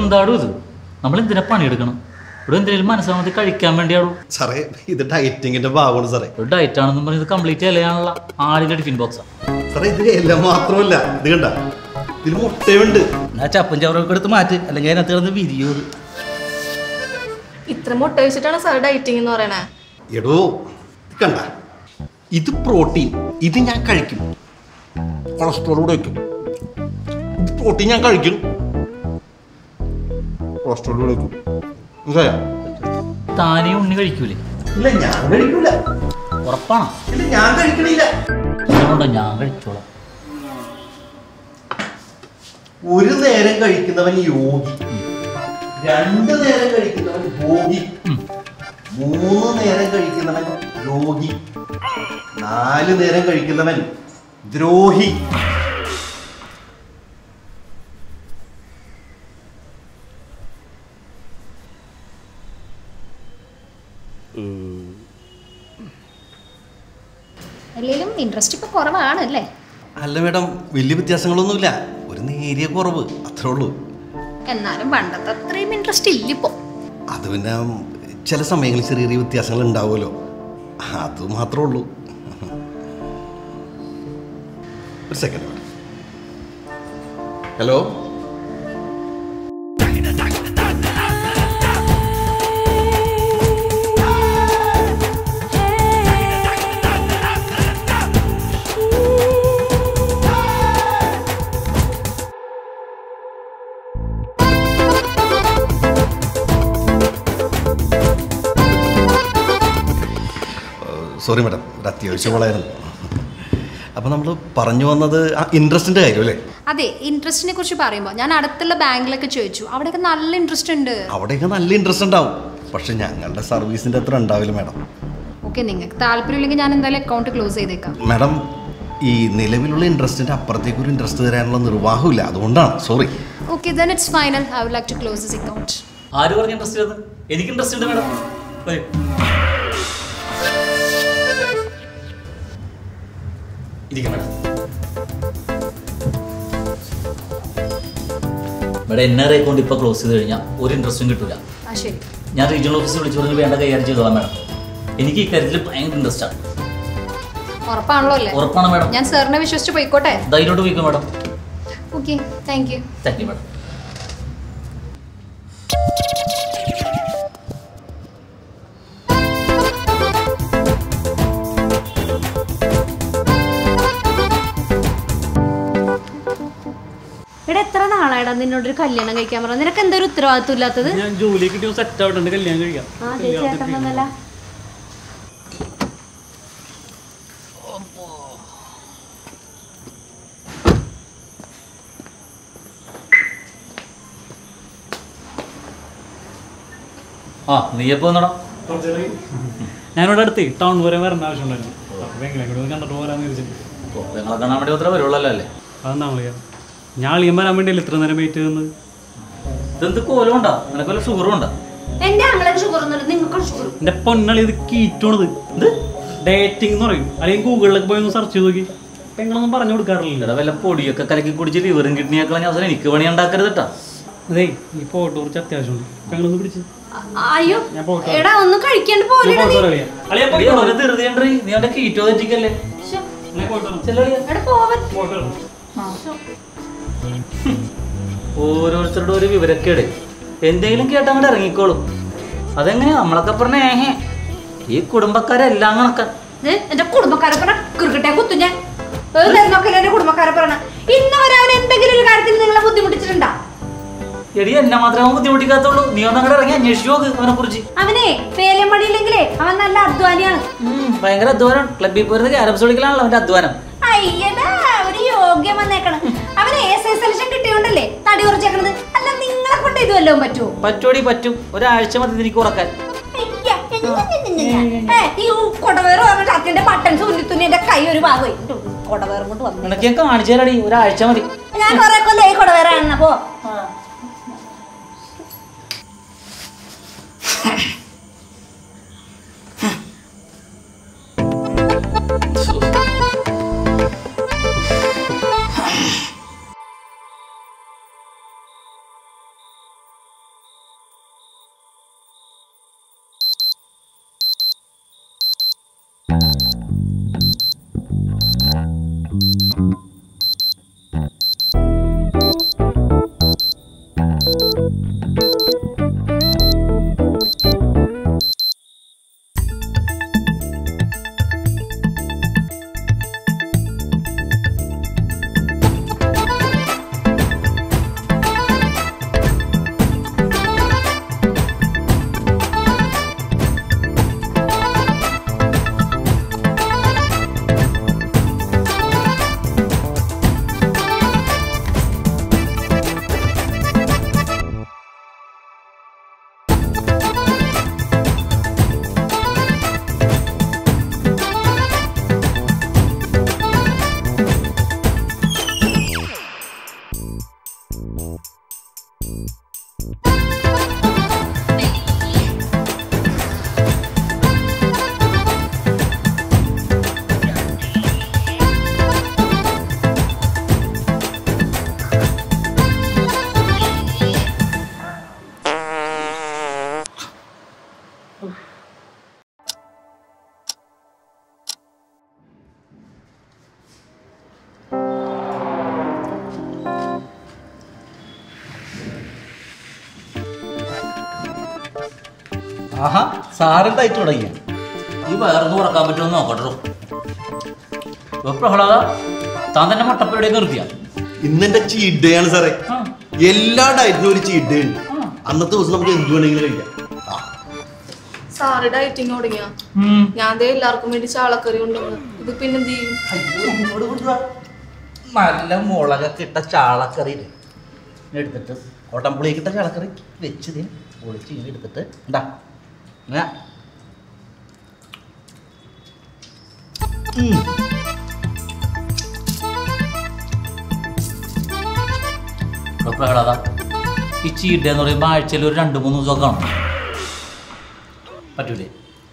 എന്താടും ഇത് നമ്മൾ എന്തിനാ പണിയെടുക്കണം ഇവിടെ എന്തെങ്കിലും മനസ്സാമതി കഴിക്കാൻ വേണ്ടിയാണോ സാറേ ഇത് ഡയറ്റിങ്ങിന്റെ ഭാഗമാണ് സാറേ ഒരു ഡയറ്റ് ആണെന്നും പറഞ്ഞ് ഇത് കംപ്ലീറ്റ് ചെയ്യാനുള്ള ആളിന്റെ ടിഫിൻ ബോക്സാണ് സാറേ ഇത് എല്ലാം മാത്രമല്ല ഇത് കണ്ട ഇതിൽ മുട്ടയുണ്ട് എന്നാ ചപ്പും ചവറൊക്കെ എടുത്ത് മാറ്റ് അല്ലെങ്കിൽ അതിനകത്ത് കിടന്ന് വിരിയോ ഇത്. ഇത്ര മുട്ട വെച്ചിട്ടാണ് സാർ ഡയറ്റിംഗ് എന്ന് പറയണേ എടോ ഇത് കണ്ട ഇത് പ്രോട്ടീൻ ഇത് ഞാൻ കഴിക്കും കൊളസ്ട്രോൾ കൂടെ വയ്ക്കും ഇത് പ്രോട്ടീൻ ഞാൻ കഴിക്കും കൊളസ്ട്രോൾ കൂടെ വയ്ക്കും മനസ്സിലായോ? താനേ ഉണ്ണി കഴിക്കൂലേ ഇല്ല ഞാൻ കഴിക്കൂല ഉറപ്പാണോ ഇല്ല ഞാൻ കഴിക്കണില്ല അതുകൊണ്ടോ ഞാൻ കഴിച്ചോളാം ഒരു നേരം കഴിക്കുന്നവൻ യോഗി രണ്ട് നേരം കഴിക്കുന്നവൻ ഭോഗി മൂന്ന് നേരം കഴിക്കുന്നവൻ രോഗി നാല് നേരം കഴിക്കുന്നവൻ ദ്രോഹി അല്ലെങ്കിലും ഇൻട്രസ്റ്റ് ഇപ്പൊ കുറവാണ് അല്ലേ അല്ല മേഡം വലിയ വ്യത്യാസങ്ങളൊന്നുമില്ല ഒരു നേരിയ കുറവ് അത്രേ ഉള്ളൂ എന്നാലും പണ്ടത്തെ അത്രയും ഇൻട്രസ്റ്റ് ഇല്ല ഇപ്പോ അത് പിന്നെ ചില സമയങ്ങളിൽ ചെറിയ ചെറിയ വ്യത്യാസങ്ങൾ ഉണ്ടാവുമല്ലോ അത് മാത്രമേ ഉള്ളൂ ഒരു സെക്കൻഡ് ഹലോ സോറി മാഡം ഒരു അത്യാവശ്യം വളരുന്നു അപ്പോൾ നമ്മൾ പറഞ്ഞു വന്നത് ആ ഇൻട്രസ്റ്റിൻ്റെ കാര്യം അല്ലേ അതെ ഇൻട്രസ്റ്റിനെ കുറിച്ച് പറയുമ്പോൾ ഞാൻ അടുത്തുള്ള ബാങ്കിലൊക്കെ ചോദിച്ചു അവിടെയൊക്കെ നല്ല ഇൻട്രസ്റ്റ് ഉണ്ട് അവിടെയൊക്കെ നല്ല ഇൻട്രസ്റ്റ് ഉണ്ടാവും പക്ഷെ ഞങ്ങളുടെ സർവീസിൻ്റെ അത്ര ഉണ്ടാവില്ല മാഡം ഓക്കെ നിങ്ങൾക്ക് താല്പര്യമില്ലെങ്കിൽ ഞാൻ എന്തായാലും അക്കൗണ്ട് ക്ലോസ് ചെയ്തേക്കാം മാഡം ഈ നിലവിലുള്ള ഇൻട്രസ്റ്റിൻ്റെ അപ്പുറത്തേക്ക് ഒരു ഇൻട്രസ്റ്റ് തരാനുള്ള നിർവാഹമില്ല അതുകൊണ്ടാണ് sorry okay then it's final I would like to close this account ആര് പറഞ്ഞ ഇൻട്രസ്റ്റ് ചെയ്തത് എനിക്ക് ഇൻട്രസ്റ്റ് ഉണ്ട് മേഡം വരൂ. ഇരിക്കാം madam madam N R account ഇപ്പോൾ ക്ലോസ് ചെയ്ത് കഴിഞ്ഞാൽ ഒരു ഇൻട്രസ്റ്റും കിട്ടില്ല ആ ശരി ഞാൻ റീജിയണൽ ഓഫീസിൽ വിളിച്ചു പറഞ്ഞ് വേണ്ട കൈകാര്യം ചെയ്തോളാം മേഡം എനിക്ക് ഈ കാര്യത്തിൽ ഭയങ്കര ഇൻട്രസ്റ്റ് ആണ് ഉറപ്പാണല്ലോ അല്ലേ ഉറപ്പാണ് മേഡം ഞാൻ സാറിനെ വിശ്വസിച്ച് പോയിക്കോട്ടെ ധൈര്യമായിട്ട് പോയിക്കോ madam okay thank you thank you madam ഇവിടെ എത്ര നാളായിടാ നിന്നോടൊരു കല്യാണം കഴിക്കാൻ പറഞ്ഞു നിനക്ക് എന്താ ഒരു ഉത്തരവാദിത്വം ഇല്ലാത്തത് ഞാൻ ജോലി കിട്ടിയ സെറ്റ് ആവട്ടുണ്ട് കല്യാണം കഴിക്കാം ആ ചേച്ചേട്ടൻ വന്നല്ല ആ നീ എപ്പോൾ വന്നടാ ഞാനിവിടെ അടുത്ത് ടൗൺ വരെ വരേണ്ട ആവശ്യമുണ്ടായിരുന്നു അപ്പോൾ എങ്ങനെ കൂടെ ഒന്ന് കണ്ടിട്ട് പോരാന്ന് വിചാരിച്ചു നിങ്ങളെ കാണാൻ വേണ്ടി മാത്രമേ വരുള്ളല്ലോ അല്ലേ അതെന്താ വിളിക്കാം ഞാൻ അളിയൻ വരാൻ വേണ്ടിയല്ലേ ഇത്ര നേരം വെയിറ്റ് ചെയ്യുന്നത് ഇതെന്ത് കോലം ഉണ്ടാ നിനക്ക് വല്ല ഷുഗറും ഉണ്ടാ എന്റെ ആങ്ങളൊക്കെ ഷുഗർ ഒന്നുമില്ല നിങ്ങൾക്ക് ഷുഗർ എൻ്റെ പൊന്നളി ഇത് കീറ്റോണത് ഇത് ഡേറ്റിംഗ് എന്ന് പറയും അല്ലെങ്കിൽ ഗൂഗിളിലൊക്കെ പോയി ഒന്ന് സെർച്ച് ചെയ്ത് നോക്കി പെങ്ങളൊന്നും പറഞ്ഞു കൊടുക്കാറില്ല ഇവിടെ വല്ല പൊടിയൊക്കെ കലക്കി കുടിച്ച് ലിവറും കിഡ്നിയൊക്കെ കളഞ്ഞ അവസരം എനിക്ക് പണി ഉണ്ടാക്കരുത് കേട്ടാ അതേ ഈ ഫോട്ടോ കുറച്ച് അത്യാവശ്യമുണ്ട് പെങ്ങളൊന്ന് പിടിച്ച് അയ്യോ ഞാൻ പോട്ടെ. എടാ ഒന്നും കഴിക്കാണ്ട് ഞാൻ പോലെ പോയിട്ട് വരാം അളിയാ. അളിയാ പോയിട്ട് വരാം. അവന് ധൃതിയുണ്ട് നീ അവന്റെ കീറ്റോ തെറ്റിക്കല്ലേ ഞാൻ പോയിട്ട് വരാം. ചെല്ലളിയാ എടാ പോവൻ പോയിട്ട് വരാം. ഓരോരുത്തരുടെ ഒരു വിവരക്കേട് എന്തെങ്കിലും കേട്ട് അങ്ങോട്ട് ഇറങ്ങിക്കോളും അതെങ്ങനെയാ നമ്മളൊക്കെ പറഞ്ഞ ഏഹേ ഈ കുടുംബക്കാരെല്ലാം കണക്കാൻ ദേ, എന്റെ കുടുംബക്കാരെ പറഞ്ഞ ക്രിക്കറ്റെ കുത്തു ഞാൻ നോക്കില്ല എന്റെ കുടുംബക്കാരെ പറഞ്ഞ ഇന്ന് വരെ അവൻ എന്തെങ്കിലും ഒരു കാര്യത്തിൽ നിങ്ങളെ ബുദ്ധിമുട്ടിച്ചിട്ടുണ്ടാ എടി എന്നെ മാത്രമേ അവൻ ബുദ്ധിമുട്ടിക്കാത്തുള്ളൂ നീ ഒന്ന് അങ്ങോട്ട് ഇറങ്ങി അന്വേഷിച്ചു നോക്ക് അവനെ കുറിച്ച് അവനെ വേലം പണിയില്ലെങ്കിലേ അവൻ നല്ല അധ്വാനിയാണ് ഭയങ്കര അധ്വാനം ക്ലബിൽ പോയിരുന്നത് ക്യാരംസ് കളിക്കലാണല്ലോ അവന്റെ അധ്വാനം അയ്യടാ ഒരു യോഗ്യം വന്നേക്കണം അവന് എസ് എസ് സെലക്ഷൻ കിട്ടിയോണ്ടല്ലേ തടി കുറച്ചേക്കണത് അല്ല നിങ്ങളെ കൊണ്ട് ഇത് വല്ലതും പറ്റുമോ പറ്റോടി പറ്റും ഒരാഴ്ച മതി എനിക്ക് ഉറക്കാൻ അയ്യ, ഏ, ഈ കൊടവേറ് പറഞ്ഞ ഷർട്ടിന്റെ ബട്ടൺസ് ഉന്നിത്തുന്നി എന്റെ കൈ ഒരു ഭാഗമായി കൊടവേറും കൊണ്ട് വന്നു നിനക്ക് ഞാൻ കാണിച്ചു തരാടി ഒരാഴ്ച മതി ഞാൻ കൊറേ കൊല്ലം ഈ കൊടവേറാണ് അപ്പോ ആഹാ സാറുണ്ടായിട്ട് തുടങ്ങിയ ഈ വയറൊന്ന് ഉറക്കാൻ പറ്റുമോ നോക്കട്ടോ ഇപ്പൊ പ്രഹ്ലാദ താൻ തന്നെ മുട്ടപ്പയുടെ നിർത്തിയ ഇന്നെന്റെ ചീറ്റ് ഡേ ആണ് സാറേ എല്ലാ ഡയറ്റിനും ഒരു ചീറ്റ് ഡേ ഉണ്ട് അന്നത്തെ ദിവസം നമുക്ക് എന്ത് വേണമെങ്കിലും കഴിക്കാം ആ, സാറ് ഡയറ്റിങ് തുടങ്ങിയ ഞാൻ ദേ എല്ലാവർക്കും വേണ്ടി ചാളക്കറി കൊണ്ടുവന്നു ഇത് പിന്നെന്ത് ചെയ്യും അയ്യോ ഇങ്ങോട്ട് കൊണ്ടുവാ നല്ല മുളകൊക്കെ ഇട്ട ചാളക്കറി ഇല്ലേ? ഇങ്ങനെ എടുത്തിട്ട് കോട്ടമ്പുളിയൊക്കെ ഇട്ട ചാളക്കറി വെച്ച് ഇതിന് പൊളിച്ച് ഇങ്ങനെ എടുത്തിട്ട് ഉണ്ടാ ഇങ്ങനെ ഉം. ഇപ്പൊ പ്രഹ്ലാദ ഈ ചീഡ എന്ന് പറയുമ്പോൾ ആഴ്ചയിൽ ഒരു രണ്ട് മൂന്ന് ദിവസം കാണും പറ്റൂലേ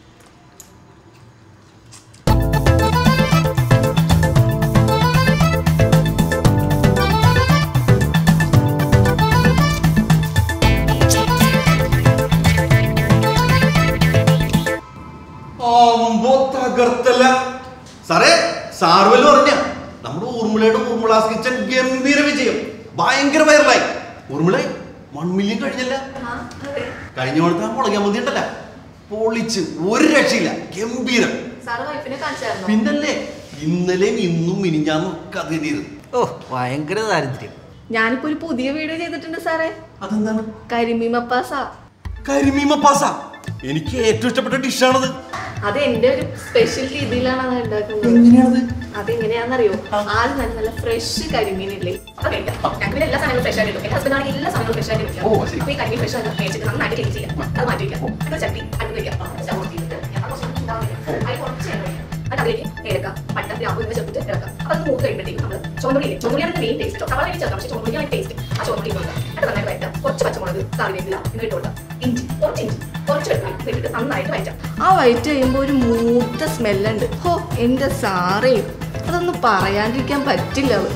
അമ്പോ തകർത്തല്ല സാറേ സാർവല് പറഞ്ഞ നമ്മുടെ ഊർമിളയുടെ ഊർമിളാസ് കിച്ചൻ ഗംഭീര വിജയം ഭയങ്കര വൈറലായി ഊർമിള വൺ മില്യൺ കഴിഞ്ഞല്ല കഴിഞ്ഞ കൊടുത്ത മുളകാൻ മതി ഉണ്ടല്ല പൊളിച്ച് ഒരു രക്ഷയില്ല ഗംഭീരം സാറ് വൈഫിനെ കാണിച്ചായിരുന്നു പിന്നല്ലേ ഇന്നലെയും ഇന്നും മിനിഞ്ഞാന്നും ഒക്കെ അത് തന്നെയായിരുന്നു ഓ ഭയങ്കര ദാരിദ്ര്യം ഞാനിപ്പോ ഒരു പുതിയ വീഡിയോ ചെയ്തിട്ടുണ്ട് സാറേ അതെന്താണ് കരിമീൻ മപ്പാസ കരിമീമ പാസ എനിക്ക് ഏറ്റവും ഇഷ്ടപ്പെട്ട ഡിഷാണത് അത് എന്റെ ഒരു സ്പെഷ്യൽ രീതിയിലാണ് അത് ഉണ്ടാക്കുന്നത് എങ്ങനെയാണത് അതെങ്ങനെയാണെന്നറിയോ ആദ്യം തന്നെ നല്ല ഫ്രഷ് കരിമീനില്ലേ അത് കഴിക്കാം ഞങ്ങൾക്ക് പിന്നെ എല്ലാ സാധനങ്ങളും ഫ്രഷ് ആയിട്ട് കിട്ടും എന്റെ ഹസ്ബൻഡ് ആണെങ്കിൽ എല്ലാ സാധനങ്ങളും ഫ്രഷ് ആയിട്ട് കിട്ടും ഓ, ശരി. അപ്പൊ ഈ കരിമീൻ ഫ്രഷ് ആയിട്ട് മേടിച്ചിട്ട് നന്നായിട്ട് ക്ലീൻ ചെയ്യാം അത് മാറ്റി വെക്കാം എന്നിട്ട് ചട്ടി അടുത്ത് വെക്കാം സ്റ്റവ് ഓൺ ചെയ്തിട്ട് ഞാൻ കുറച്ച് ഉണ്ടാവില്ല അതിൽ കുറച്ച് എണ്ണ ഒഴിക്കാം. എന്നിട്ട് അതിലേക്ക് ഏലക്ക പട്ട ഗ്രാമ്പു എന്നിവ ചേർത്തിട്ട് ഇറക്കാം അപ്പൊ അത് മൂത്ത് കഴിയുമ്പോഴത്തേക്കും നമ്മൾ ചുമന്നുള്ളിയില്ലേ ചുമന്നുള്ളിയാണ് മെയിൻ ടേസ്റ്റ് സവാള ചേർക്കാം പക്ഷേ ചുമന്നുള്ളിയാണ് ടേസ്റ്റ് ആ ചുമന്നുള്ളി കൊടുക്കാം എന്നിട്ട് നന്നായിട്ട് വയറ്റാം കുറച്ച് പച്ചമുളക് കറിവേപ്പില എന്നിട്ട് ഇട്ട് കൊടുക്കാം ഇഞ്ചി കുറച്ച് ഇഞ്ചി കുറച്ച് വെളുത്തുള്ളി എന്നിട്ട് നന്നായിട്ട് വയറ്റാം ആ വയറ്റ് കഴിയുമ്പോൾ ഒരു മൂത്ത സ്മെല്ലുണ്ട് ഹോ എന്റെ സാറേ അതൊന്നും പറയാണ്ടിരിക്കാൻ പറ്റില്ല അത്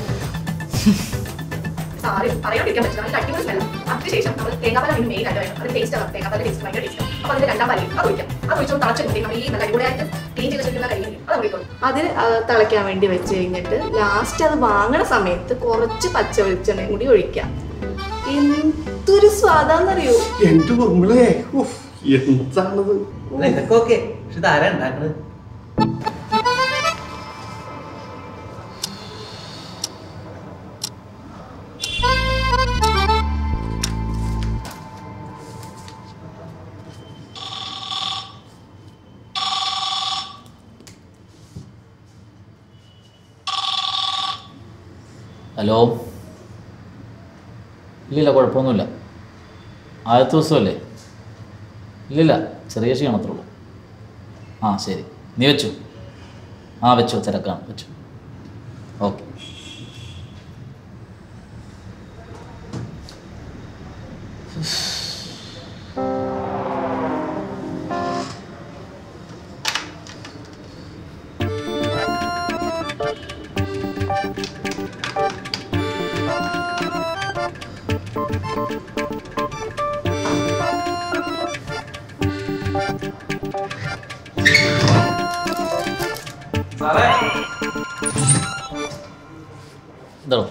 സാറി പറയാണ്ടിരിക്കാൻ പറ്റില്ല നല്ല അടിപൊളി സ്മെല്ല് അതിനുശേഷം നമ്മൾ തേങ്ങാപ്പാൽ അതിന് മെയിൻ ആയിട്ട് വേണം അത് ടേസ്റ്റ് ആണ് തേങ്ങാപ്പാൽ ടേസ്റ്റ് ഭയങ്കര ടേസ്റ്റ് അപ്പോൾ അതിന്റെ രണ്ടാം പാലിൽ അത് ഒഴിക്കാം അത് ഒഴിച്ചോണ്ട് തിളച്ചിട്ടുണ്ടെങ്കിൽ നമ്മൾ ഈ നല്ല അടിപൊളിയായിട്ട് ക്ലീൻ ചെയ്ത് വെച്ചിട്ടുള്ള കറി അത് ഒഴിക്കും അതിന് തിളയ്ക്കാൻ വേണ്ടി വെച്ച് കഴിഞ്ഞിട്ട് ലാസ്റ്റ് അത് വാങ്ങണ സമയത്ത് കുറച്ച് പച്ച വെളിച്ചെണ്ണയും കൂടി ഒഴിക്കാം എന്തൊരു സ്വാദാന്നറിയോ എന്റെ ഊർമിളേ ഉഫ്, എന്താണത് അല്ല ഇതൊക്കെ ഓക്കെ പക്ഷെ ഇതാരാ ഉണ്ടാക്കണത് ഹലോ ഇല്ലില്ല കുഴപ്പമൊന്നുമില്ല ആദ്യത്തെ ദിവസമല്ലേ ഇല്ലില്ല ചെറിയ ക്ഷീണത്രേ ഉള്ളൂ ആ ശരി നീ വെച്ചു ആ വെച്ചു തിരക്കാണ് വെച്ചു ഓക്കെ എന്തോ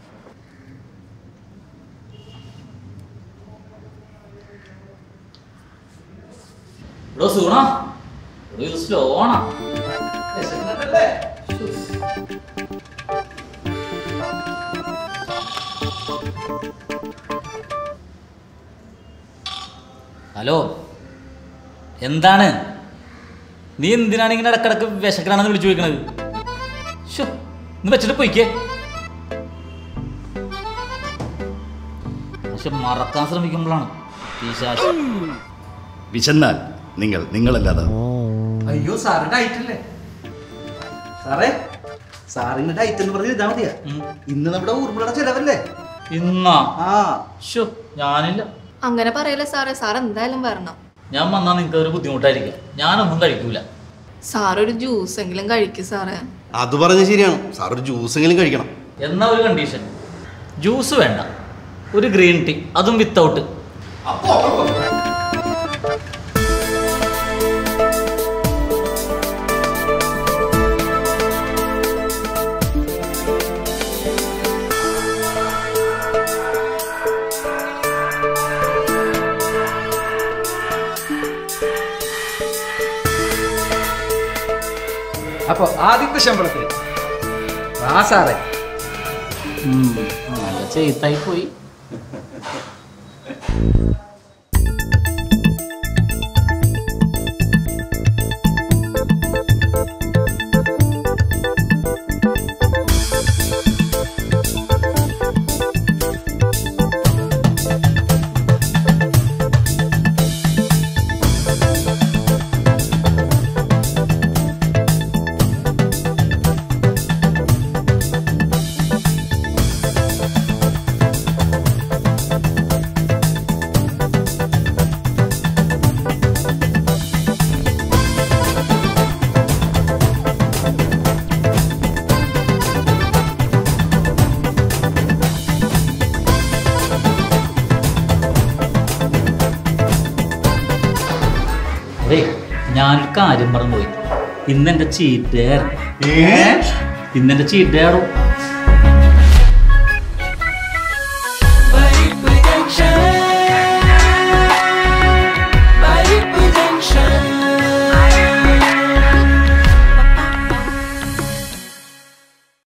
ഇവിടെ സൂണ ഇവിടെ ഇത് സ്ലോ ആണാ ഹലോ എന്താണ് നീ എന്തിനാണ് ഇങ്ങനെ ഇടക്കിടക്ക് വിശക്കനാണെന്ന് വിളിച്ചു ചോദിക്കണത് ഷോ ഇന്ന് വെച്ചിട്ട് പോയിക്കേ പക്ഷെ മറക്കാൻ ശ്രമിക്കുമ്പോഴാണ് പിശാച്. വിശന്നാൽ നിങ്ങൾ നിങ്ങളല്ലാതെ അയ്യോ സാറ് ഡയറ്റ് അല്ലേ സാറേ സാറിന്റെ ഡയറ്റ് എന്ന് പറഞ്ഞ് ഇതാ മതിയാ ഉം. ഇന്ന് നമ്മുടെ ഊർമിളയുടെ ചെലവല്ലേ ഇന്നാ ആ ഷോ ഞാനില്ല അങ്ങനെ പറയല്ലേ സാറേ സാർ എന്തായാലും വരണം ഞാൻ വന്നാൽ നിങ്ങൾക്ക് ഒരു ബുദ്ധിമുട്ടായിരിക്കും ഞാനൊന്നും കഴിക്കൂല സാർ ഒരു ജ്യൂസ് എങ്കിലും കഴിക്കും സാറേ അത് പറഞ്ഞ ശരിയാണ് സാർ ഒരു ജ്യൂസ് എങ്കിലും കഴിക്കണം എന്നാ ഒരു കണ്ടീഷൻ ജ്യൂസ് വേണ്ട ഒരു ഗ്രീൻ ടീ അതും വിത്തൗട്ട് അപ്പൊ ആദ്യത്തെ ശമ്പളത്തിൽ ആ സാറേ നല്ല ചെയ്ത്തായി പോയി അതെ ഞാനൊരു കാര്യം പറഞ്ഞു പോയി ഇന്നെന്റെ ചീറ്റ് ഇന്നെന്റെ ചീറ്റ്